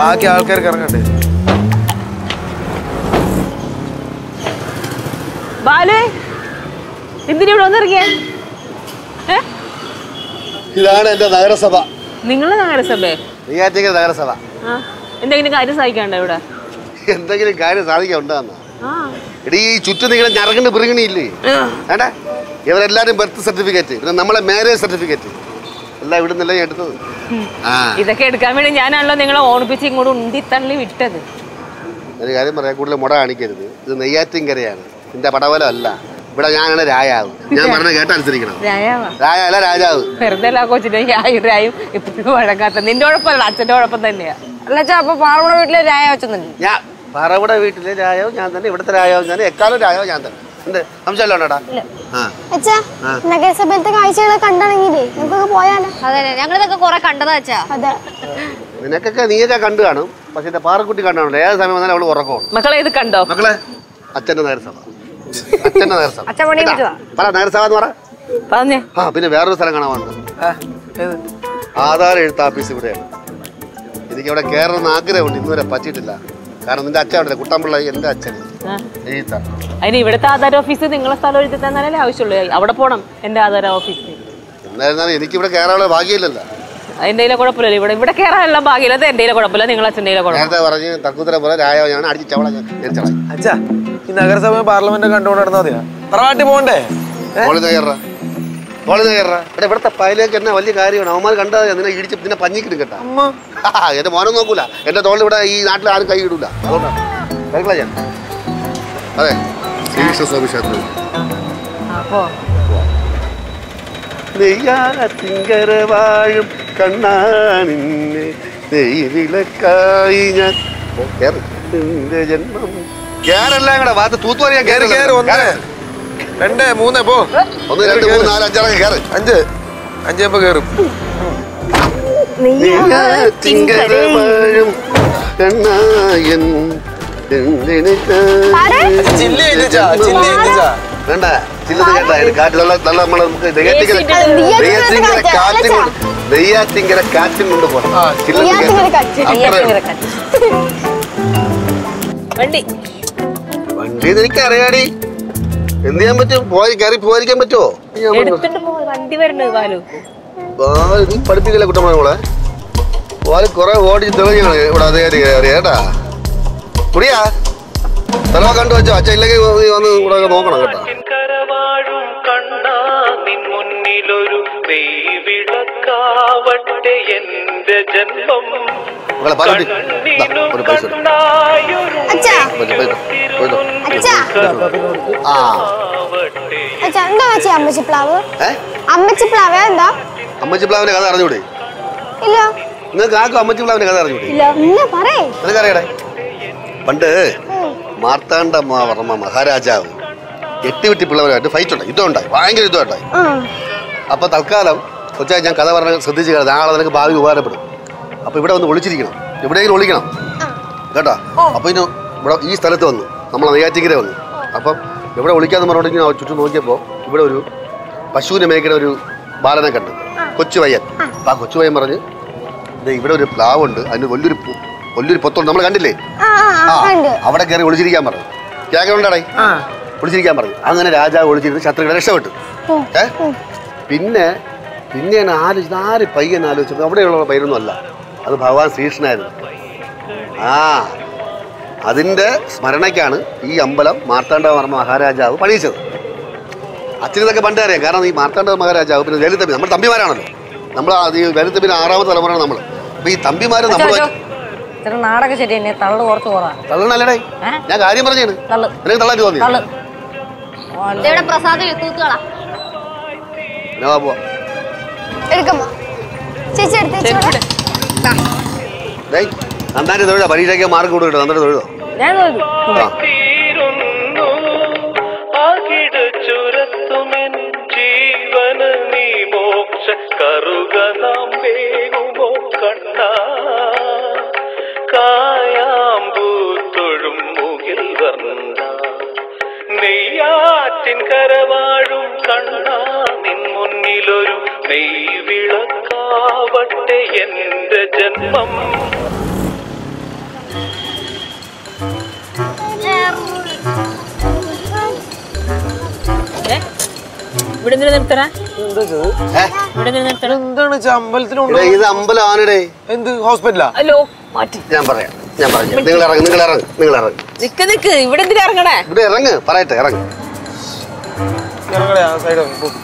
ബാക്കി ആൾക്കാർക്ക് ഇറങ്ങട്ടെ ബാലു എന്തിനാ വന്നിറങ്ങിയ ഏ ഇതാണ് എന്റെ നഗരസഭ നിങ്ങളെ നഗരസഭയെ നെയ്യാറ്റിങ്കര നഗരസഭ ആ എന്തെങ്കിലും കാര്യം സഹിക്കാണ്ടോ ഇവിടെ എന്തെങ്കിലും കാര്യം സാധിക്കാൻ ഉണ്ടാകുന്ന ആ എടീ ഈ ചുറ്റും നിങ്ങളെ ഞറങ്ങണ്ട് പിറങ്ങണിയില്ലേ വേണ്ടേ ഇവരെല്ലാരും ബർത്ത് സർട്ടിഫിക്കറ്റ് പിന്നെ നമ്മളെ മാരേജ് സർട്ടിഫിക്കറ്റ് എല്ലാം ഇവിടെ നിന്നല്ലേ എടുത്തത് ആ ഇതൊക്കെ എടുക്കാൻ വേണ്ടി ഞാനാണല്ലോ നിങ്ങളെ ഓണിപ്പിച്ച് ഇങ്ങോട്ട് ഉന്തിത്തള്ളി വിട്ടത് ഒരു കാര്യം പറയാം കൂടുതൽ മുട കാണിക്കരുത് ഇത് നെയ്യാറ്റിൻകരയാണ് നിന്റെ പടവലം അല്ല ഇവിടെ ഞാനാണ് രാജാവ് ഞാൻ പറഞ്ഞ കേട്ടനുസരിക്കണം രായാവാ രാജ അല്ല രാജാവ് വെറുതെ അല്ല കൊച്ചിന്റെ രായും രായും ഇപ്പോഴും വഴങ്ങാത്ത നിന്റെ കുഴപ്പമല്ല അച്ഛന്റെ കുഴപ്പം തന്നെയാ അല്ല അച്ഛാ അപ്പൊ പാറവണ വീട്ടിലെ രായ വെച്ചെന്നുണ്ട് ഞാൻ പറവിടെ വീട്ടിലെ രാജാവ് ഞാൻ തന്നെ ഇവിടുത്തെ രാജാവ് ഞാൻ എക്കാലം രാജാവ് ഞാൻ തന്നെ എന്ത് സംശയമല്ലോ ഉണ്ടോടാ ആ അച്ഛാ നഗരസഭയിലത്തെ കാഴ്ചകളൊക്കെ കണ്ടാണെങ്കിലേ നമുക്കൊക്കെ പോയാലോ അതെ ഞങ്ങളിതൊക്കെ കുറെ കണ്ടതാ അച്ഛാ അതെ നിനക്കൊക്കെ നീയൊക്കെ കണ്ടു കാണും പക്ഷെ എന്റെ പാറക്കുട്ടി കണ്ടാണല്ലോ ഏത് സമയം വന്നാലും അവള് ഉറക്കമാണ് മക്കളെ ഇത് കണ്ടോ മക്കളെ അച്ഛന്റെ നഗരസഭ അച്ഛന്റെ നഗരസഭ അച്ഛൻ പണിയിപ്പിച്ചതാ പറ നഗരസഭ എന്ന് പറ പറഞ്ഞേ ആ പിന്നെ വേറൊരു സ്ഥലം കാണാൻ വന്നത് ആ, ഏത്? ആധാർ എഴുത്ത് ഓഫീസ് ഇവിടെയാണ് എനിക്ക് അവിടെ കയറണമെന്ന് ആഗ്രഹമുണ്ട് ഇന്നുവരെ പറ്റിയിട്ടില്ല കാരണം നിന്റെ അച്ഛൻ ഉണ്ടല്ലേ കുട്ടമ്പിള്ള എന്റെ അച്ഛൻ ആ. എഴുത്ത അതിന് ഇവിടുത്തെ ആധാര ഓഫീസ് നിങ്ങളെ സ്ഥലം എഴുതി തന്നാലേ ആവശ്യമുള്ളൂ അവിടെ പോണം എന്റെ ആധാര ഓഫീസിൽ എന്നായിരുന്നാലും എനിക്കിവിടെ കയറാനുള്ള ഭാഗ്യമില്ലല്ലോ എന്റെ കുഴപ്പമില്ല ഇവിടെ ഇവിടെ കയറാനുള്ള ഭാഗ്യമില്ല അത് എന്റെ കുഴപ്പമില്ല നിങ്ങൾ അച്ഛൻ്റെ കുഴപ്പം നേരത്തെ പറഞ്ഞ് തക്കുത്തരം പോലെ രാജാവ് ഞാൻ അടിച്ച് ചവള ഞാൻ എരിച്ചളായി അച്ഛാ ഈ നഗരസഭ പാർലമെന്റ് കണ്ടുകൊണ്ട് നടന്നാ മതിയാ തറവാട്ടി പോണ്ടേ കോളി നഗറ കോളി നഗറ ഇവിടെ ഇവിടുത്തെ പയലേക്ക് എന്നെ വലിയ കാര്യമാണ് അവന്മാർ കണ്ടാൽ നിന്നെ ഇടിച്ച് നിന്നെ പഞ്ഞിക്കിടും കേട്ടാ അമ്മ ആ, എന്റെ മോനും നോക്കൂല എന്റെ തോളിൽ ഇവിടെ ഈ നാട്ടിൽ ആരും കൈ ഇടൂല അതുകൊണ്ടാണ് കേൾക്കല ഞാൻ അതെ ശ്രീകൃഷ്ണസ്വാമി ക്ഷേത്രം അപ്പോ നെയ്യാത്തിങ്കര വാഴും കണ്ണാനിന്നെ നെയ്വിളക്കായി ഞാൻ ഓ, കേറ്. നിന്റെ ജന്മം കേറല്ല കൂടെ ഭാഗത്ത് തൂത്തുവാരി ഞാൻ കേറി കേറി ഒന്ന് രണ്ട് മൂന്ന് പോ ഒന്ന് രണ്ട് മൂന്ന് നാല് അഞ്ചാറൊക്കെ കേറ് അഞ്ച് അഞ്ചാകുമ്പോ കേറും നെയ്യാത്തിങ്കര വാഴും കണ്ണായൻ ചില്ലി എഴുതിച്ചാ ചില്ലി എഴുതിച്ചാ വേണ്ട ചില്ലത് കേട്ട അതിന് കാറ്റ് നല്ല നല്ല നമ്മള് നമുക്ക് നെയ്യാറ്റിങ്കര നെയ്യാറ്റിങ്കര കാറ്റും കൊണ്ട് നെയ്യാറ്റിങ്കര കാറ്റും കൊണ്ട് പോകണം ആ, ചില്ലത് നെയ്യാറ്റിങ്കര കേട്ടോ. കാറ്റ്. അത്രേ ഉള്ളൂ. വണ്ടി വണ്ടി എനിക്ക് അറിയാടി എന്ത് ചെയ്യാൻ പറ്റും പോയി കയറി പോയിരിക്കാൻ പറ്റുമോ ഞാൻ പറഞ്ഞു. എടുത്തിട്ട് പോ വണ്ടി വരണത് ബാലു ആ, നീ പഠിപ്പിക്കില്ല കുട്ടമ്മ മോളെ ഓല് കുറെ ഓടി തെളിഞ്ഞാണ് ഇവിടെ അത് കയറി കയറി കേട്ടാ കുടിയാ സ്ഥലമൊക്കെ കണ്ടു വെച്ചോ അച്ഛൻ ഇല്ലെങ്കിൽ നീ വന്ന് ഇവിടെ ഒക്കെ നോക്കണം കേട്ടോ കരവാഴും കണ്ണാ നിൻ മുന്നിലൊരു നെയ്വിളക്കാവട്ടെ എന്റെ ജന്മം മകളെ പാലോട്ടി കണ്ണീനും ഒരു പൈസ എടുക്ക്. കണ്ണായൊരു അച്ഛാ പോയിട്ട്, പോയിട്ട്, പോയിട്ട്. അച്ഛാ ആ ആവട്ടെ അച്ഛാ എന്താ വെച്ചേ അമ്മച്ചിപ്ലാവ് ഏ അമ്മച്ചിപ്ലാവ് എന്താ അമ്മച്ചി പ്ലാവിന്റെ കഥ അറിഞ്ഞൂടെ ഇല്ല നിങ്ങൾക്ക് ആർക്കും അമ്മച്ചി പ്ലാവിന്റെ കഥ അറിഞ്ഞൂടെ ഇല്ല ഇല്ല പറയേ നിനക്കറിയടേ പണ്ട് മാർത്താണ്ഡ വർമ്മ മഹാരാജാവ് എട്ട് വിട്ടി പിള്ളവരായിട്ട് ഫൈറ്റ് ഉണ്ടായി യുദ്ധം ഉണ്ടായി ഭയങ്കര യുദ്ധം ഉണ്ടായി ആ അപ്പൊ തൽക്കാലം കൊച്ചായി ഞാൻ കഥ പറഞ്ഞ് ശ്രദ്ധിച്ച് കേട്ടോ നാളെ നിനക്ക് ഭാവി ഉപകാരപ്പെടും അപ്പൊ ഇവിടെ വന്ന് ഒളിച്ചിരിക്കണം എവിടെയെങ്കിലും ഒളിക്കണം കേട്ടോ അപ്പൊ ഇനി ഇവിടെ ഈ സ്ഥലത്ത് വന്നു നമ്മൾ നെയ്യാറ്റിക്കര വന്നു അപ്പം എവിടെ ഒളിക്കാന്ന് പറഞ്ഞോണ്ട് ഇങ്ങനെ ചുറ്റും നോക്കിയപ്പോൾ ഇവിടെ ഒരു പശുവിനെ മേയ്ക്കുന്ന ഒരു ബാലനെ കണ്ടു കൊച്ചു പയ്യൻ അപ്പൊ ആ കൊച്ചു പയ്യൻ പറഞ്ഞ് "ദേ ഇവിടെ ഒരു പ്ലാവുണ്ട് അതിന് വലിയൊരു പു- വലിയൊരു പൊത്തുണ്ട് നമ്മൾ കണ്ടില്ലേ ആ ആ, ആ ആ കണ്ടു അവിടെ കയറി ഒളിച്ചിരിക്കാൻ പറഞ്ഞു കേൾക്കണുണ്ടാടേ ഒളിച്ചിരിക്കാൻ പറഞ്ഞു അങ്ങനെ രാജാവ് ഒളിച്ചിരുന്ന് ശത്രുക്കളെ രക്ഷപ്പെട്ടു ഏ പിന്നെ പിന്നെയാണ് ആര് ആര് പയ്യൻ ആലോചിച്ചത് അവിടെയുള്ള പയ്യനൊന്നും അല്ല അത് ഭഗവാൻ ശ്രീകൃഷ്ണനായിരുന്നു ആ അതിൻ്റെ സ്മരണയ്ക്കാണ് ഈ അമ്പലം മാർത്താണ്ഡവർമ്മ മഹാരാജാവ് പണിയിച്ചത് അച്ഛനിതൊക്കെ പണ്ട് അറിയാം കാരണം ഈ മാർത്താണ്ഡ മഹാരാജാവ് പിന്നെ ലളിതമ്പി നമ്മുടെ തമ്പിമാരാണല്ലോ നമ്മൾ ഈ ലളിതമ്പിന് ആറാമത്തെ തലമുറയാണ് നമ്മൾ അപ്പൊ ഈ തമ്പിമാര് നമ്മൾ ഇത്ര നാടൊക്കെ ശരി തന്നെ തള്ളു കുറച്ച് കുറവാ തള്ളണല്ലേ ഏ? ഞാൻ കാര്യം പറഞ്ഞാണ് തള്ളു നിനക്ക് തള്ളാൻ തോന്നി തള്ളു ഇവിടെ പ്രസാദ് തൂത്തുകളാ എന്നാ വാ പോവാ എടുക്കമ്മ ചേച്ചി എടുത്ത് ചേച്ചി ഇവിടെ. ഡേയ് നന്നായിട്ട് തൊഴുതാ പരീക്ഷയ്ക്ക് മാർക്ക് കൊടുക്കട്ടെ നന്നായിട്ട് തൊഴുതോ ഞാൻ നോക്കി ആ തീരുന്നു അകിട് ചുരത്തുമെൻ ജീവന് നീ മോക്ഷ കറുക നാം വേകുമോ കണ്ണ കായാമ്പൂ തൊഴും മുകിൽ വർണ്ണ നെയ്യാറ്റിൻ കരവാഴും കണ്ണ നിൻ മുന്നിലൊരു നെയ്വിളക്കാവട്ടെ എന്റെ ജന്മം ഇവിടെ നിന്ന് നിർത്തണ എന്താ ഇത്? ഏ? ഇവിടെ നിന്ന് നിർത്തണ എന്താണ് വെച്ചാ അമ്പലത്തിലുണ്ടോ എടാ, ഇത് അമ്പലമാണിടേ എന്ത് ഹോസ്പിറ്റലാ ഹലോ മാറ്റി ഞാൻ പറയാം ഞാൻ പറഞ്ഞു നിങ്ങൾ ഇറങ്ങ് നിങ്ങൾ ഇറങ്ങ് നിങ്ങൾ ഇറങ്ങ് നിക്ക് നിക്ക് ഇവിടെ എന്തിനാ ഇറങ്ങണേ ഇവിടെ ഇറങ്ങ് പറയട്ടെ ഇറങ്ങ് ഇറങ്ങടെ ആ സൈഡ്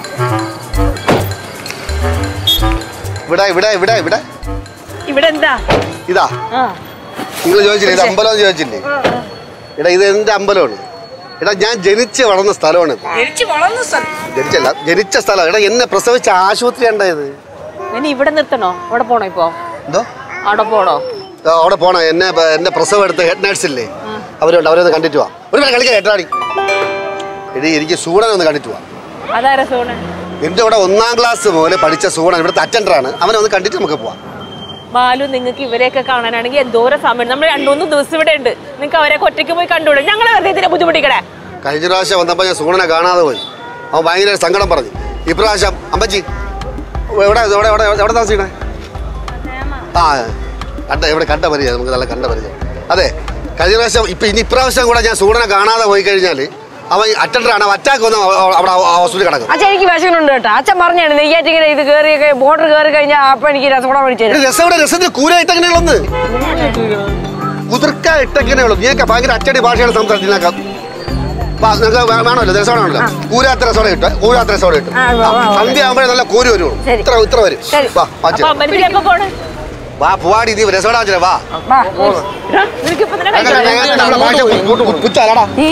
ഇവിടെ ഇവിടെ ഇവിടെ ഇവിടെ ഇവിടെ എന്താ ഇതാ ആ നിങ്ങൾ ചോദിച്ചില്ലേ ഇത് അമ്പലം ചോദിച്ചില്ലേ എടാ ഇത് എന്റെ അമ്പലമാണ് എടാ ഞാൻ ജനിച്ച് വളർന്ന സ്ഥലമാണ് ഇത്. ജനിച്ചു വളർന്ന സ്ഥലം ജനിച്ചല്ല ജനിച്ച സ്ഥലം എടാ എന്നെ പ്രസവിച്ച ആശുപത്രി ഉണ്ടായത് ഇനി ഇവിടെ നിർത്തണോ അവിടെ പോണോ ഇപ്പൊ എന്തോ അവിടെ പോണോ ആ, അവിടെ പോണ എന്നെ എന്നെ പ്രസവം എടുത്ത ഹെഡ് നേഴ്സ് ഇല്ലേ അവരുണ്ട് അവരൊന്ന് കണ്ടിട്ട് പോവാം ഒരു പേര് കളിക്കാൻ കേട്ടാടി എടി എനിക്ക് സൂടനെ ഒന്ന് കണ്ടിട്ട് പോവാം അതാരാ സോണ് എന്റെ ഇവിടെ ഒന്നാം ക്ലാസ് മുതൽ പഠിച്ച സൂടൻ ഇവിടുത്തെ അറ്റൻഡറാണ് അവനെ ഒന്ന് കണ്ടിട്ട് നമുക്ക് പോവാം ബാലു നിങ്ങൾക്ക് ഇവരെയൊക്കെ കാണാനാണെങ്കിൽ എന്തോരം സമയം നമ്മൾ രണ്ടു മൂന്ന് ദിവസം ഇവിടെ ഉണ്ട് നിങ്ങൾക്ക് അവരെയൊക്കെ ഒറ്റയ്ക്ക് പോയി കണ്ടുകൂടെ ഞങ്ങളെ വെറുതെ ഇതിനെ ബുദ്ധിമുട്ടിക്കടേ കഴിഞ്ഞ പ്രാവശ്യം വന്നപ്പോൾ ഞാൻ സൂണനെ കാണാതെ പോയി അവൻ ഭയങ്കര സങ്കടം പറഞ്ഞു ഇപ്രാവശ്യം അമ്മച്ചി എവിടെ എവിടെ എവിടെ എവിടെ താമസിക്കണേ ആ കണ്ട എവിടെ കണ്ട പരിചയം നമുക്ക് നല്ല കണ്ട പരിചയം അതെ കഴിഞ്ഞ പ്രാവശ്യം ഇപ്പം ഇനി ഇപ്രാവശ്യം കൂടെ ഞാൻ സൂണനെ കാണാതെ പോയി കഴിഞ്ഞാൽ അവൻ അറ്റൻഡറാണ് അവൻ അറ്റാക്ക് വന്ന് അവ- അവ- അവിടെ ഹോസ്പിറ്റലിൽ കിടക്കും അച്ഛൻ എനിക്ക് വിശക്കുന്നുണ്ട് കേട്ടോ അച്ഛൻ പറഞ്ഞാണ് നെയ്യാറ്റിങ്ങനെ ഇത് കയറിയൊക്കെ ബോർഡർ കയറി കഴിഞ്ഞാൽ അപ്പൊ എനിക്ക് രസഗുണ മേടിച്ചു തരും എടി, രസം ഇവിടെ രസത്തിന് കൂര ഇട്ടെങ്ങനെയുള്ളന്ന് കുതിർക്ക ഇട്ടെങ്ങനെയുള്ളൂ നീയൊക്കെ ഭയങ്കര അച്ചടി ഭാഷയാണ് സംസാരിച്ചിനേക്കാം വേണമല്ലോ രസമാണല്ലോ കൂരാത്ത രസോടെ കിട്ടും കൂരാത്ത രസോടെ കിട്ടും ആ, വാ, വാ, വാ. സന്ധ്യ ആകുമ്പോഴേ നല്ല കൂര് വരുള്ളൂ ശരി. ഇത്ര ഇത്ര വരും ശരി. വാ മാറ്റി അപ്പൊ അമ്പലത്തിൽ എപ്പോ പോണേ വാ പോവാടി നീ രസോടാ വെച്ചില്ലേ, വാ വാ നിനക്ക് ഇപ്പൊ തന്നെ അങ്ങനെ കഴിക്കണം. നേരത്തെ നമ്മുടെ ഭാഷ കൂട്ട് കു- പുച്ചാലാടാ ഈ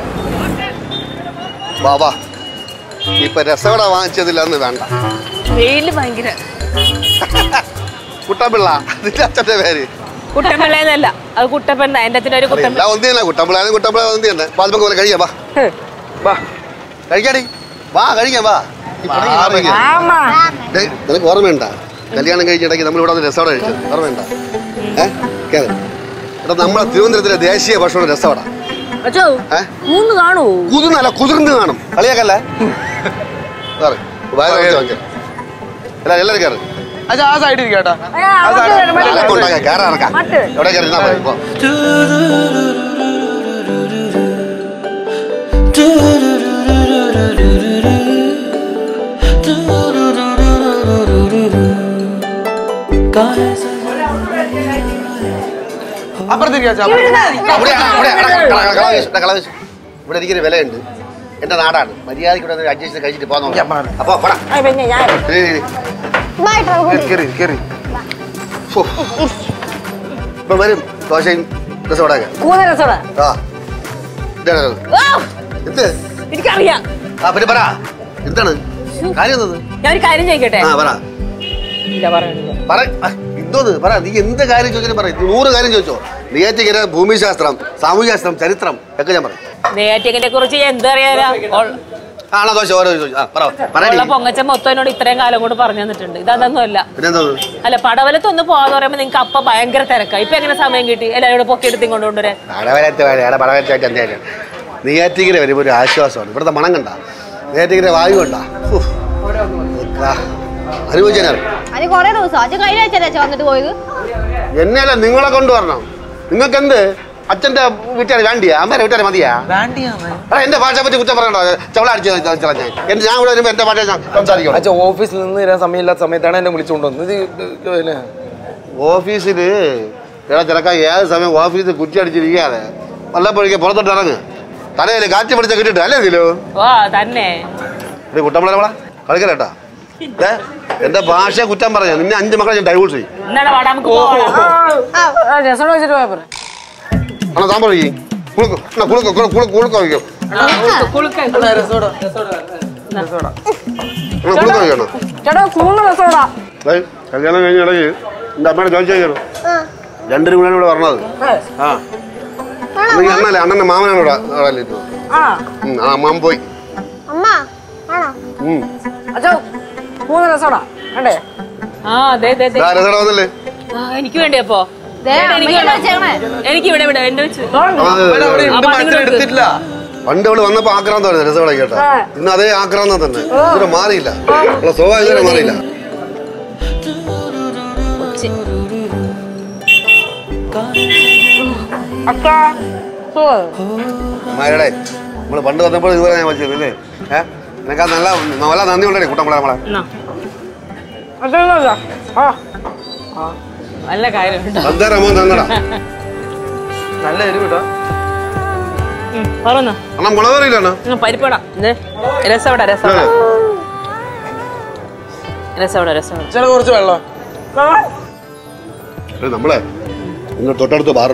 വാ വാ ഇപ്പൊ രസവട വാങ്ങിച്ചതില്ലെന്ന് വേണ്ട വെയില് ഭയങ്കര കുട്ടമ്പിള്ള നിന്റെ അച്ഛന്റെ പേര് കുട്ടപ്പിള്ളയെന്നല്ല അത് കുട്ടപ്പൻ എന്റെ അച്ഛനൊരു കുട്ടപ്പൻ എല്ലാം ഒന്നി തന്നെ കുട്ടമ്പിള്ളായാലും കുട്ടമ്പിള്ള ഒന്നി തന്നെ വാ നമുക്ക് പോലെ കഴിയാം വാ വാ കഴിക്കാടി വാ കഴിക്കാം വാ ഈ പണി മാറിയിരിക്കുക. ആമാ ഡേയ്, നിനക്ക് ഓർമ്മയുണ്ട കല്യാണം കഴിച്ചിടയ്ക്ക് നമ്മൾ ഇവിടെ രസവട കഴിച്ചത് ഓർമ്മയുണ്ട ഏഹ് കേറ് എടാ നമ്മളെ തിരുവനന്തപുരത്തിലെ ദേശീയ ഭക്ഷണം രസവട അച്ഛോ ഏ മൂന്ന് കാണൂ കുതിർന്നല്ല കുതിർന്ന് കാണും കളിയാക്കല്ലേ കേറ്. വയറ് വെച്ച് വാങ്ങിച്ചോ. എല്ലാരും എല്ലാരും കയറി അച്ഛാ ആ സൈഡിൽ ഇരിക്കട്ടാ അലക്കുണ്ടാക്കാം കയറാൻ ഇറക്കാം മട്ട്. എവിടെ കയറി ഇരുന്നാ മതി പോ. അപ്പുറത്തേക്ക് അച്ഛാ അവിടെ ആണ്, അവിടെ ആണ്. എടാ, കള- കള വീശ്, എടാ, കള വീശ്. ഇവിടെ എനിക്കൊരു വിലയുണ്ട് എന്റെ നാടാണ് മര്യാദയ്ക്ക് ഇവിടെ അഡ്ജസ്റ്റ് കഴിച്ചിട്ട് പോകാൻ അപ്പൊ പോടാ പിന്നെ ഞാൻ ഇരി, ഇരി, ഇരി. ബൈ ട്രൗ കേറി കേറി ഫോ. ഇപ്പൊ വരും ദോശയും രസോടൊക്കെ കൂന്ന രസോട ആ ഇതാണ് അത്. ഓ, എന്ത് എനിക്കറിയാം ആ പിന്നെ പറ എന്താണ് കാര്യം എന്തത് ഞാൻ ഒരു കാര്യം ചോദിക്കട്ടെ ആ പറ ഇല്ല പറയണില്ല പറ ആ, എന്തോന്ന് പറ നീ എന്ത് കാര്യം ചോദിച്ചാലും പറ നൂറ് കാര്യം ചോദിച്ചോ നെയ്യാറ്റിക്കര ഭൂമിശാസ്ത്രം സാമൂഹ്യശാസ്ത്രം ചരിത്രം ഒക്കെ ഞാൻ പറയും നെയ്യാറ്റിക്കിനെ കുറിച്ച് ഞാൻ എന്തറിയാലോ ആണോ ദോശ ഓരോ ചോദിച്ചു ആ പറ പറയടി ഉള്ള പൊങ്ങച്ച മൊത്തം എന്നോട് ഇത്രയും കാലം കൊണ്ട് പറഞ്ഞു തന്നിട്ടുണ്ട് ഇതൊന്നും അല്ല പിന്നെന്തോന്ന് അല്ല പടവലത്തൊന്ന് പോവാന്ന് പറയുമ്പോ നിങ്ങക്ക് അപ്പ ഭയങ്കര തിരക്കാ ഇപ്പൊ എങ്ങനെ സമയം കിട്ടി എല്ലാവരും പൊക്കിയെടുത്ത് ഇങ്ങോട്ട് കൊണ്ടുവരാൻ പടവലത്തെ വേല പടവലത്തെ എന്തായാലും നെയ്യാറ്റിക്കര വരുമ്പോൾ ഒരു ആശ്വാസമാണ് ഇവിടുത്തെ മണം കണ്ട നെയ്യാറ്റിക്കര വായു കണ്ട അനുഭവിച്ചാൽ അത് കൊറേ ദിവസം അച്ഛൻ കഴിഞ്ഞ ആഴ്ച അച്ഛൻ വന്നിട്ട് പോയത് എന്നെയല്ല നിങ്ങളെ കൊണ്ടുവരണം നിങ്ങൾക്ക് എന്ത് അച്ഛന്റെ വീട്ടുകാർ വേണ്ടിയാ അമ്മേരെ വീട്ടുകാർ മതിയാ വേണ്ടിയാന്ന് ആ, എന്റെ ഭാഷയെ പറ്റി കുറ്റം പറയണ്ട ചവള അടിച്ച് കളഞ്ഞ എന്റെ ഞാൻ ഇവിടെ വരുമ്പോ എന്റെ ഭാഷ ഞാൻ സംസാരിക്കണം അച്ഛാ ഓഫീസിൽ നിന്ന് തരാൻ സമയമില്ലാത്ത സമയത്താണ് എന്നെ വിളിച്ചുകൊണ്ട് വന്നത് ഇത് ഇത് പിന്നെ ഓഫീസിൽ എടാ ചിലക്ക ഏത് സമയം ഓഫീസിൽ കുറ്റി അടിച്ചിരിക്കാതെ വല്ലപ്പോഴേക്ക് പുറത്തോട്ട് ഇറങ്ങ് തലയിൽ കാറ്റ് പിടിച്ച കിട്ടിട്ട് അല്ലേ ഇതിലോ വാ തന്നെ ഇത് കുട്ടമ്പള നമ്മളെ കളിക്കലേട്ടാ ഏ എന്റെ ഭാഷയെ കുറ്റം പറഞ്ഞ നിന്നെ അഞ്ച് മക്കളെ ഞാൻ ഡൈവോഴ്സ് ചെയ്യും എന്നാണ് വാടാ നമുക്ക് പോവാം രസോട വെച്ചിട്ട് പോയാ പോരെ ആണോ താൻ പറയും കുളുക്കോ എന്നാ, കുളുക്കോ കുളു- കുളു- കുളുക്കോ വയ്ക്കും കുളുക്കോ വയ്ക്കണം ചേട്ടാ കൂന്ന രസോടാ ഏയ്, കല്യാണം കഴിഞ്ഞ ഇടയ്ക്ക് എന്റെ അമ്മയുടെ ചോദിച്ചു കഴിഞ്ഞു രണ്ടര മണിയാണ് ഇവിടെ പറഞ്ഞത് ആ അല്ലെങ്കിൽ അണ്ണല്ലേ അണ്ണന്റെ മാമനാണ് ഇവിടെ അവിടെ ഇരുന്നത്. ആ ഉം, ആ മാമൻ പോയി അമ്മ ആണോ ഉം. അച്ഛോ കൂന്ന രസോടാ കണ്ടേ ആ അതെ അതെ അതെ ദാ രസകട വന്നല്ലേ ആ, എനിക്ക് വേണ്ടി അപ്പോ ദേ, എനിക്ക് അമ്മയ്ക്ക് വേണം. വെച്ചേക്കണേ. എനിക്ക് ഇവിടെ ഇവിടെ എന്റെ വെച്ച് അത് ഇവിടെ അവിടെ ഉണ്ട് അപ്പൊ അച്ഛൻ അതിന് എടുത്തിട്ടില്ല പണ്ട് അവള് വന്നപ്പോ ആക്രാന്തമായിരുന്നു രസകട കേട്ടോ ആ. ഇന്ന് അതേ ആക്രാന്തം തന്നെ ഇതുവരെ മാറിയില്ല അവളെ സ്വഭാവം ഇതുവരെ മാറിയില്ല അക്ക സോ മാരുടെ നമ്മള് പണ്ട് വന്നപ്പോൾ ഇതുപോലെ ഞാൻ വെച്ചത് അല്ലേ ഏഹ് നിനക്ക് അത് നല്ല നല്ല നന്ദി ഉണ്ടേ കൂട്ടം നമ്മളെ എന്നാ. ആ. നല്ല കാര്യമുണ്ട് എന്താ റമോ തന്നടാ നല്ല എരിവ് കേട്ടോ പറഞ്ഞു അണ്ണാ മുളക് കറിയില്ലാണോ പരിപ്പടാ ഇത് രസവട രസവട രസവട രസവട ചില കുറച്ച് വെള്ളം നമ്മളെ നിങ്ങൾ തൊട്ടടുത്ത് ബാർ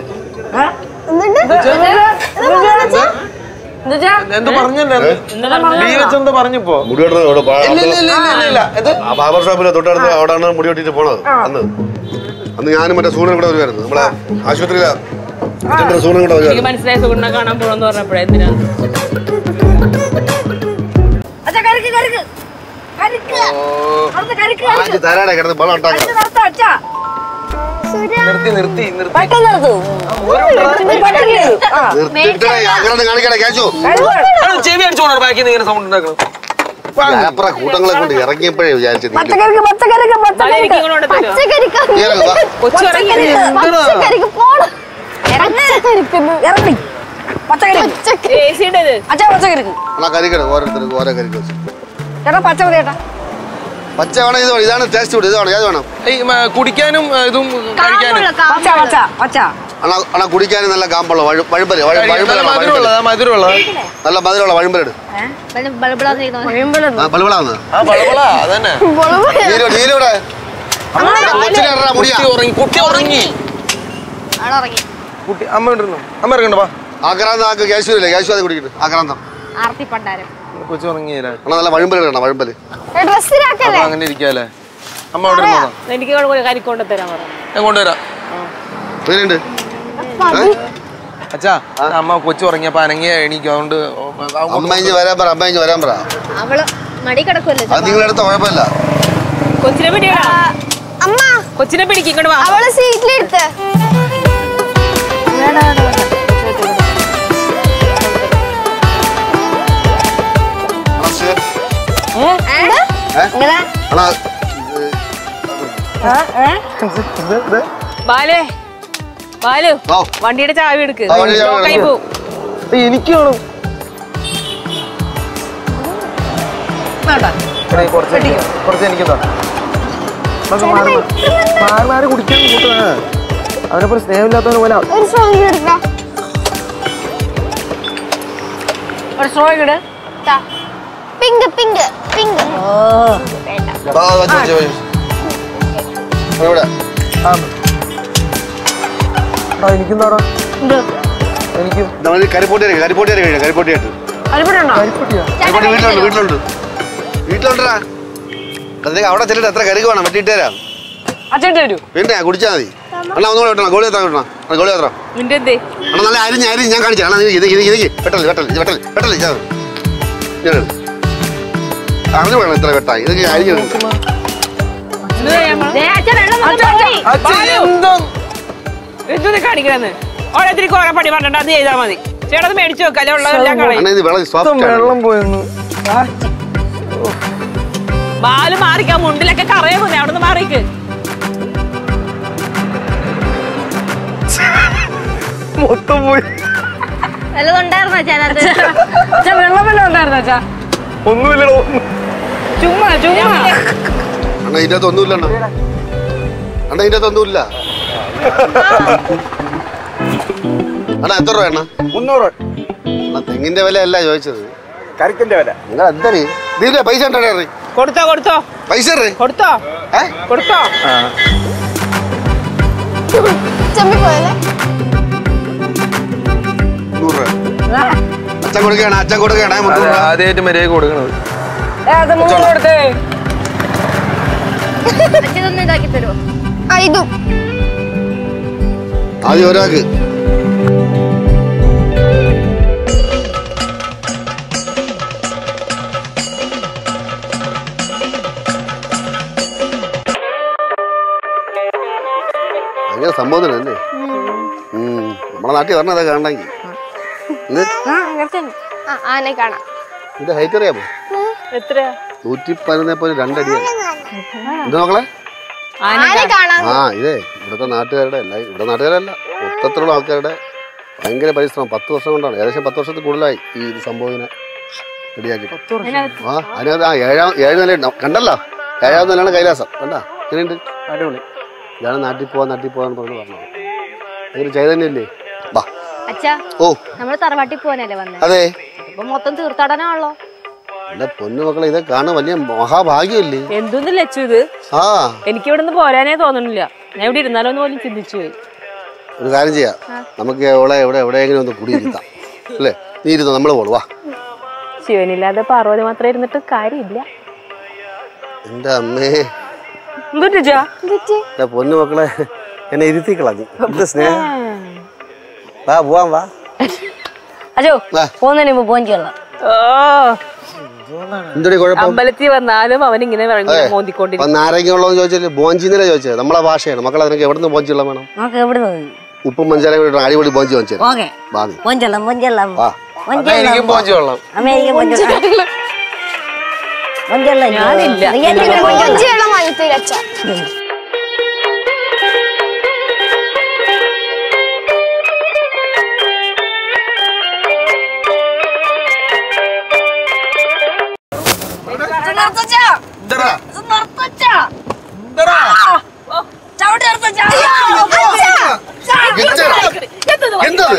എന്ത് പറഞ്ഞല്ലേ ബി വെച്ചെന്താ പറഞ്ഞപ്പോ മുടിയോട്ട് അവിടെ ബാ- ഇല്ല ഇല്ല ഇല്ല ഇല്ല, ഇല്ല ഇത് ആ ബാബർ ഷോപ്പിലെ തൊട്ടടുത്ത് അവിടെയാണ് മുടി വെട്ടിട്ട് പോണത് അന്ന് അന്ന് ഞാനും മറ്റേ സൂണൻ കൂടെ വരുമായിരുന്നു നമ്മളെ ആശുപത്രിയിലെ അച്ഛൻ്റെ സൂണൻ കൂടെ എനിക്ക് വരുമായിരുന്നു മനസ്സിലായ സുഗുണ കാണാൻ പോണെന്ന് പറഞ്ഞപ്പോഴേ എന്തിനാ അച്ഛാ കരുക്ക് കരുക്ക് കരുക്ക് അവിടുത്തെ കരുക്ക് ആദ്യം തരാടെ കിടന്ന് ബളം ഉണ്ടാക്കണം നിർത്ത അച്ഛാ നിർത്തി നിർത്തി നിർത്തി പെട്ടെന്ന് നിർത്തു പെട്ടെന്ന് ആ നിർത്തിയിട്ട് അങ്ങനെ കാണിക്കടേ കേച്ചു അത് ചെവി അടിച്ചോണോ ബാക്കിൽ നിന്ന് ഇങ്ങനെ സൗണ്ട് ഉണ്ടാക്കണം അപ്പുറ കൂട്ടങ്ങളെ കൊണ്ട് ഇറങ്ങിയപ്പോഴേ വിചാരിച്ചത് നീ പച്ചക്കറിക്ക് പച്ചക്കറിക്ക് എന്നാലും പച്ചക്കറിക്ക് എനിക്ക് ഇങ്ങോട്ട് തരുമോ പച്ചക്കറിക്ക് നീ ഇറങ്ങ് വാ. കൊച്ചു ഇറങ്ങി പച്ചക്കറിക്ക് പോണം പച്ചക്കറിക്ക് ഇറങ്ങി പച്ചക്കറി പച്ചക്കറി എ സി ഇത് അച്ഛാ പച്ചക്കറിക്ക് എന്നാ കരിക്കണം ഓരോരുത്തർക്ക് ഓരോ കരിക്ക് വെച്ച് ചേട്ടാ പച്ചക്കറി ചേട്ടാ പച്ച വേണം ഇത് വേണം ഇതാണ് ടേസ്റ്റ് കൂടി ഇത് വേണം ഏത് വേണം ഈ മ, കുടിക്കാനും ഏ, ഇതും കഴിക്കാനും പച്ച പച്ച പച്ച അണ്ണാ അണ്ണാ കുടിക്കാനും നല്ല കാമ്പുള്ള വഴു- വഴുമ്പല് വഴു- കഴിക്കാൻ. നല്ല വഴുമ്പലാണ് വഴുമ്പല്. മധുരമുള്ളതാ മധുരമുള്ളതാ നല്ല മധുരമുള്ള വഴുമ്പലിട് ആ പളുവിളാന്ന് ആ വളവള അതന്നെ നീലോ നീലോടെ കൊച്ചിനെ ഇടറാ മുടിയാ കുട്ടി ഉറങ്ങി കുട്ടി ഉറങ്ങി കുട്ടി അമ്മ ഇട്ടിരുന്നു അമ്മ ഇറങ്ങണ്ട വാ ആക്രാന്തം ആക്ക് കേശുവില്ലേ കേശു അത് കുടിക്കട്ടെ ആക്രാന്തം ആർത്തി പണ്ടാരം കൊച്ചു ഉറങ്ങിയില്ല അണ്ണാ നല്ല വഴുമ്പലിടണം വഴുമ്പല് അപ്പൊ ഡ്രസ്സിലാക്കല്ലേ അങ്ങനെ ഇരിക്കാല്ലേ അമ്മ അവിടെ ഇരുന്നോളാം എനിക്ക് കരിക്കൊണ്ട് തരാൻ പറഞ്ഞു ഞാൻ കൊണ്ടുവരാം എങ്ങനെയുണ്ട് അച്ഛാ അമ്മ കൊച്ചു ഉറങ്ങിയപ്പോ അനങ്ങിയ എണീക്കും അതുകൊണ്ട് അമ്മ ഇഞ്ഞ് വരാൻ പറ അമ്മ ഇഞ്ഞ് വരാൻ പറ അവള് മടി കിടക്കുമല്ലോ അത് നിങ്ങളെടുത്ത കുഴപ്പമില്ല കൊച്ചിനെ പിടിക്കടാ അമ്മ കൊച്ചിനെ പിടിക്ക് ഇങ്ങോട്ട് വാ അവള് സീറ്റിലെടുത്ത് അണ്ണാ, ശരി. ഇങ്ങനെ അണ്ണാ ബാലേ ബാലു ഓ. വണ്ടിയുടെ ചാവി എടുക്ക് ആ, വണ്ടിയുടെ ചാവി ലോക്കായി എടുക്ക്. പോവും എനിക്ക് വേണം എടേ, കുറച്ച് എനിക്ക്- കുറച്ച് എനിക്ക് താ നമുക്ക് മാറി മാറി- മാറി മാറി കുടിക്കാൻ കൂട്ടാ അവനെ പോലെ സ്നേഹമില്ലാത്തവനെ പോലെ ഒരു സോങ് എടുക്കാം ഒരു സ്ട്രോ ഇട് പിങ്ക് പിങ്ക് പിങ്ക് വാ, വാ, വെച്ച്, വെച്ച്, വെച്ച്. ഇവിടെ എനിക്കും താടാ എനിക്കും നമ്മൾ കരിപ്പോട്ടി കരിപ്പോട്ടി കഴിയാം കരിപ്പോട്ടിയായിട്ട് അരിപ്പുണ്ടോ കരിക്കുട്ടിയാ കരിപ്പോട്ടി വീട്ടിലുണ്ട് വീട്ടിലുണ്ട് വീട്ടിലുണ്ടടാ അതിലേക്ക് അവിടെ ചെല്ലിട്ട് എത്ര കരിക്ക് വേണം വെട്ടിയിട്ട് തരാം അച്ഛൻ തരൂ പിന്നെ കുടിച്ചാൽ മതി അണ്ണാ ഒന്നുകൂടെ വെട്ടണം ഗോളി എത്ര വെട്ടണം അണ്ണാ, ഗോളി എത്ര നിന്റെ എന്തേ അണ്ണാ നല്ല അരിഞ്ഞ് അരിഞ്ഞ് ഞാൻ കാണിച്ചു അണ്ണാ ഇത് ഇത് ഇത് വെട്ടല് വെട്ടല് ഇത് വെട്ടല് വെട്ടല് ഞാൻ ഞാൻ അറിഞ്ഞു വേണം ഇത്ര വെട്ടാ ഇത് അരിഞ്ഞ് വെക്കണം. അച്ഛൻ വെള്ളം വന്ന് പോയി. എന്തൊന്നും കാണിക്കണെന്ന് ഓരോരുത്തർക്ക് കുറെ പണി പറഞ്ഞിട്ട് അത് ചെയ്താൽ മതി ചേട്ടത് മേടിച്ചു വെക്കാം അല്ലെ ഉള്ളതെല്ലാം കളയും അണ്ണാ ഇത് വളരെ സോഫ്റ്റ് ആണ് വെള്ളം പോയെന്ന് ബാല് മാറിക്കാം മുണ്ടിലൊക്കെ കറയെ പോന്നെ അവിടെ നിന്ന് മാറിക്ക് മൊത്തം പോയി വല്ലതും ഉണ്ടായിരുന്നോ അച്ഛനകത്ത് അച്ഛാ വെള്ളം വല്ലതും ഉണ്ടായിരുന്നു അച്ഛാ ഒന്നുമില്ലടോ ചുമ്മാ ചുമ്മാ അണ്ണാ ഇതിന്റെ അകത്ത് ഒന്നുമില്ല അണ്ണാ അണ്ണാ ഇതിന്റെ അകത്ത് ഒന്നുമില്ല അണ്ണാ എത്ര രൂപ അണ്ണാ മുന്നൂറ് അണ്ണാ തെങ്ങിന്റെ വില അല്ല ചോദിച്ചത് കരിക്കിന്റെ വില നിങ്ങൾ എന്താ ഇതിന്റെ പൈസ ഉണ്ടോ അറിയ കൊടുത്തോ കൊടുത്തോ പൈസ ഇടറി. കൊടുത്തോ ഏ കൊടുത്തോ ചെമ്പി പോയല്ലേ നൂറ് രൂപ അച്ഛൻ കൊടുക്കുകയാണ് അച്ഛൻ കൊടുക്കുകയാണ് മുന്നൂറ് രൂപ. ആദ്യമായിട്ട് മര്യാദ കൊടുക്കണത് ഏ, അത് മൂന്ന് കൊടുത്തേ അച്ഛനൊന്നും ഇതാക്കി തരുമോ ആ ഇതും ആദ്യം ഒരാൾക്ക് ഭയങ്കര സംഭവം അല്ലേ നമ്മളെ നാട്ടിൽ പറഞ്ഞതാ കാണണമെങ്കിൽ ഇത് ആ ആനെ കാണാം ഇതിന്റെ ഹൈറ്റ് അറിയാമോ എത്രയാ നൂറ്റി പതിനൊന്നേ പോലെ രണ്ടടിയാണ് എന്താ മക്കളെ ആനെ കാണാം ആ ഇതേ ഇവിടുത്തെ നാട്ടുകാരുടെ അല്ല ഇവിടെ നാട്ടുകാരല്ല മൊത്തത്തിലുള്ള ആൾക്കാരുടെ ഭയങ്കര പരിശ്രമം പത്ത് വർഷം കൊണ്ടാണ് ഏകദേശം പത്ത് വർഷത്തിൽ കൂടുതലായി ഈ ഇത് സംഭവം ഇങ്ങനെ റെഡിയാക്കി ആ അതിനകത്ത് ആ ഏഴാം ഏഴ് നില ഉണ്ടാവും കണ്ടല്ലോ ഏഴാം നിലയാണ് കൈലാസം കണ്ടാ എങ്ങനെയുണ്ട് അടിപൊളി ഇതാണ് നാട്ടിൽ പോവാൻ നാട്ടിൽ പോവാന്ന് പറഞ്ഞു പറഞ്ഞത് അങ്ങനെ ചൈതന്യല്ലേ വാ അച്ഛാ ഓ നമ്മള് തറവാട്ടിൽ പോവാനല്ലേ വന്നേ അതെ ഇപ്പൊ മൊത്തം തീർത്ഥാടനമാണല്ലോ എന്റെ പൊന്നു മക്കളെ ഇത് കാണാൻ വലിയ മഹാഭാഗ്യമല്ലേ എന്തൊന്നും ലച്ചു ഇത് ആ എനിക്ക് ഇവിടെ നിന്ന് പോരാനേ തോന്നണില്ല ഞാൻ ഇവിടെ ഇരുന്നാലോ എന്ന് പോലും ചിന്തിച്ചു പോയി ഒരു കാര്യം ചെയ്യാം നമുക്ക് എവിടെ എവിടെ എവിടെയെങ്കിലും ഒന്ന് കുടിയിരുത്താം അല്ലേ നീ ഇരുന്നോ നമ്മൾ പോളൂ വാ ശിവനില്ലാതെ പാർവതി മാത്രം ഇരുന്നിട്ട് കാര്യമില്ല എൻ്റെ അമ്മേ എന്തുറ്റാ എന്റെ പൊന്നു മക്കളെ എന്നെ ഇരുത്തി കളഞ്ഞു എന്ത് സ്നേഹം വാ പോവാം വാ അജോ ആ. പോകുന്നതിന് മുമ്പ് ഫോൺ ചെയ്യണം ഓ എന്തൊരു കുഴപ്പം അമ്പലത്തിൽ വന്നാലും അവൻ ഇങ്ങനെ മോന്തിക്കൊണ്ടിരിക്കും അപ്പൊ നാരങ്ങ ഉള്ളതെന്ന് ചോദിച്ചാൽ ബോഞ്ചിന്നല്ലേ ചോദിച്ചത് നമ്മളെ ഭാഷയാണ് മക്കളെ നിനക്ക് എവിടെ നിന്ന് ബോഞ്ചി ഉള്ള വേണം നമുക്ക് എവിടെ നിന്ന് ഉപ്പും മഞ്ചാരം കൂടി ഇട്ട് അടിപൊളി ബോഞ്ചി വാങ്ങിച്ചു ഓക്കെ വാ നീ ഫോൺ ചെല്ലാം ഫോൺ ചെല്ലാം വാ ഫോൺ അതാ എനിക്കും പോഞ്ചി കൊള്ളാം അമേരിക്ക ഫോൺ ചെല്ലാം ഫോൺ ചെല്ലാം ഞാനില്ല. കൊഞ്ചി വെള്ളം വാങ്ങിത്തരും അച്ഛ എന്താടാ എന്താടാ എന്തത്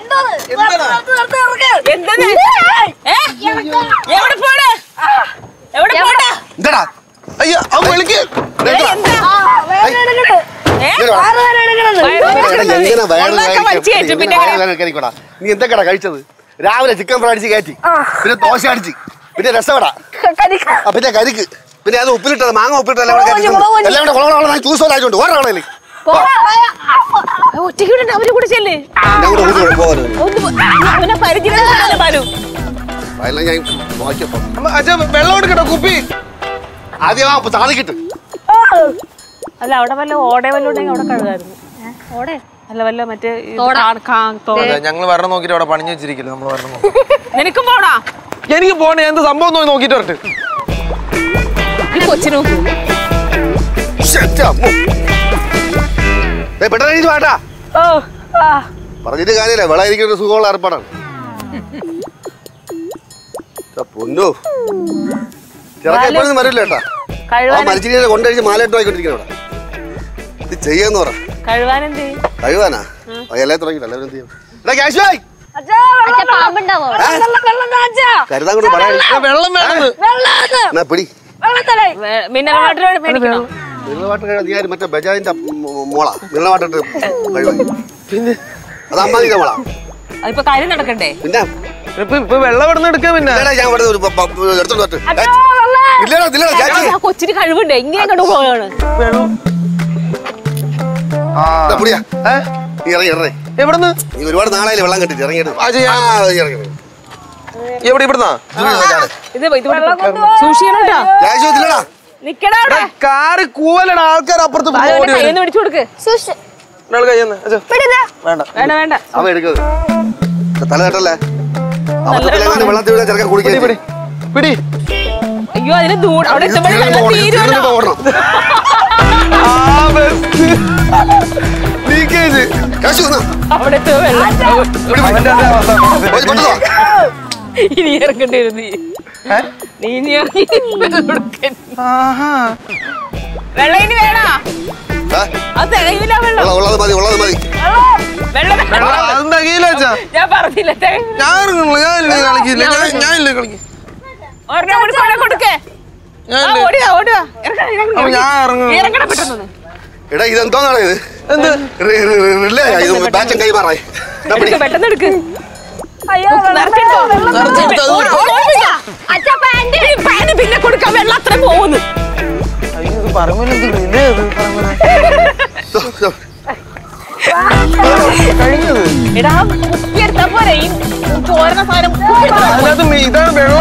എന്താണ്? ഏ? എവിടെ പോണ് എവിടെ പോണ് എന്താടാ അയ്യോ അവൻ വിളിക്ക് ഏ, എന്താ? ഏ? എങ്ങനെ വയറ് ഒന്നൊക്കെ വലിച്ച് കയറ്റും, പിന്നെ കഴിക്കടാ നീ എന്തൊക്കെയാ കഴിച്ചത് രാവിലെ ചിക്കൻ ഫ്രൈ അടിച്ച് കയറ്റി പിന്നെ ദോശ അടിച്ച് പിന്നെ രസവട ആ, പിന്നെ കരിക്ക് പിന്നെ അത് ഉപ്പിലിട്ടത് മാങ്ങ ഉപ്പിലിട്ടത് എല്ലാം കൂടെ കയറ്റി തിന്നു. എല്ലാം കൂടെ കൊളകൊള കൊള ജ്യൂസ് ആയിട്ടുണ്ട് ഓരോ കളയില് ഒറ്റയ്ക്ക് വിടണ്ട അവര് കൂടെ ചെല്ലേ എല്ലാം കൂടെ ഊതി പോകരുത് ഒന്ന് പോ- അവനെ പരിചയം ബാലു അതെല്ലാം ഞാൻ നോക്കിയപ്പോ അമ്മ, അച്ഛാ വെള്ളം എടുക്കട്ടോ കുപ്പി ആദ്യം ആ താളിക്കിട്ട് അല്ല അവിടെ വല്ല ഓടെ വല്ല ഉണ്ടെങ്കിൽ അവിടെ കഴുകായിരുന്നു ഓടെ അല്ല വല്ല മറ്റേ ഇത് കാ- കാ- തോട. ഞങ്ങൾ വരണം നോക്കിട്ട് അവിടെ പണിഞ്ഞു വെച്ചിരിക്കില്ല നമ്മൾ വരണം നോക്കി നിനക്കും പോണാ എനിക്ക് പോണേ എന്ത് സംഭവം നോക്കി നോക്കിട്ട് വരട്ടെ ഈ കൊച്ചിനും പെട്ടെന്ന് എഴുതി വേട്ടാ ഓ ആ പറഞ്ഞിട്ട് കാര്യമില്ല വെള്ളം ഇരിക്കുന്ന സുഖമുള്ള ഏർപ്പാടാണ് ഛെ, പൊന്നു ചെറുക്ക എപ്പോഴും വരില്ല കേട്ടാ ആ കഴുകാൻ മരിച്ചിനെ കൊണ്ടഴിച്ച് മാലയിട്ട് വായിക്കൊണ്ടിരിക്കണം ഇവിടെ ഇത് ചെയ്യാന്ന് പറ കഴുകാനെന്തേ കഴിവാനാ എല്ലാ തുടങ്ങിയില്ല എല്ലാവരും എന്ത് ചെയ്യും എടാ ക്യാഷ് വായി അച്ഛാ പാമ്പുണ്ടാവോ കരുതാൻ കൊണ്ട് പറയാൻ വെള്ളം വേണമെന്ന് എന്നാ പിടി മിനറൽ വാട്ടർ മേടിക്കണോ വെള്ളവാട്ടർ കഴിവാ നീ ആര് മറ്റേ ബജാജിന്റെ മോള വെള്ളവാട്ടിട്ട് കഴിവായി പിന്നെ അത് അമ്മാതിന്റെ മോളാ അതിപ്പോ കാര്യം നടക്കണ്ടേ പിന്നെ ഇപ്പൊ ഇപ്പൊ വെള്ളം ഇവിടെ നിന്ന് എടുക്കാം പിന്നെ ഇല്ലടാ, ഞാൻ ഇവിടെ ഒരു പ- പ- എടുത്തോണ്ട് വരട്ടെ. ഏ, ഇല്ലടാ ഇല്ലടാ ചാച്ചി ആ കൊച്ചിന് കഴിവുണ്ട് എങ്ങനെ കണ്ടു പോവാണ് ആ ഇതാ, പിടിയാ ഏ? നീ ഇറങ്ങി ഇറങ്ങി എവിടുന്ന് നീ ഒരുപാട് നാളായില്ലേ വെള്ളം കെട്ടിട്ട് ഇറങ്ങിയിട്ട് ആ, ചെയ്യാം. ആ, ഇറങ്ങി, ഇറങ്ങി. എവിടെ ഇവിടുന്നാ ഇതിന് ചാട്. ഇത് ഇത് സൂക്ഷിക്കണോട്ടാ ക്യാഷ് ഇല്ലടാ നിക്കടാ അവിടെ കാറ് കൂവലട ആൾക്കാർ അപ്പുറത്ത് ബാലു ഓടി അവന്റെ വരും. കയ്യൊന്ന് പിടിച്ചു കൊടുക്ക് സൂക്ഷിച്ച് ഒരാൾ കയ്യെന്ന് അച്ഛാ വിടുന്ന വേണ്ട വേണ്ട വേണ്ട അവൻ എടുക്കുന്നത് തല കേട്ടല്ലേ അബദ്ധത്തിലെങ്ങാനും വെള്ളത്തിൽ വീണാൽ ചെറുക്കൻ പിടി കുടിക്കാൻ പിടി പിടി അയ്യോ അതിന് ദൂരം അവിടെ എത്തുമ്പോഴേ വെള്ളം തീരുമല്ലോ ഓടണം ആ ബെസ്റ്റ് ലീക്കേജ് ക്യാഷ് വന്നാ അവിടെ എത്തുമ്പോ വെള്ളം അവന്റെ അതേ അവസ്ഥ പോയി പെട്ടെന്ന് വാ. ഇനി ഇറങ്ങേണ്ടി വരും നീ നീ ഇനി ഇറങ്ങി വെള്ളം എടുക്കണ്ട. ആഹാ വെള്ളം ഇനി വേണോ ഏ? അത് തികയില്ല വെള്ളം ഉള്ള- ഉള്ളത് മതി ഉള്ളത് മതി വെള്ളം വേണം. വെള്ളം അതും തികയില്ല അച്ഛാ ഞാൻ പറഞ്ഞില്ല തിക- ഞാൻ ഇറങ്ങുള്ളൂ ഞാൻ ഇല്ലേ കളിക്കില്ല ഞാൻ- ഞാൻ ഇല്ലേ കളിക്കും ഒരെണ്ണം കൂടി കൊണ്ടേ കൊടുക്കേ ഞാൻ ആ, ഇല്ലേ ഓടുക ഓടുക ഇറങ്ങണം, ഇറങ്ങണം, അപ്പൊ ഞാൻ ഇറങ്ങും. ഇറങ്ങണം പെട്ടെന്ന് എടാ ഇതെന്തോന്നാണ് ഇത് എന്ത് റി- റി- റി- റിലേ ആ, ഇത് ബാച്ചും കൈമാറായി എന്നാ പിടി. എടുക്ക്, പെട്ടെന്ന് എടുക്ക് നിറച്ചിട്ടോ? നിറച്ചിട്ട് അത് ഓ, ഓ, ഓടില്ല. അച്ഛാ, പാന്റ്. ഈ പാന്റ് പിന്നെ കൊടുക്കാൻ വെള്ളം അത്ര പോകുന്നു അയ്യോ ഇത് പറമ്പിൽ എന്ത് റിലേ ഇത് പറമ്പില്? ദോ, ദോ. കഴിഞ്ഞത് എടാ കുപ്പി എടുത്താ പോരെ ഈ ചോരണ സാധനം കുപ്പി എടുത്താ അതിനകത്ത് മീ- ഇതാണ് വെള്ളം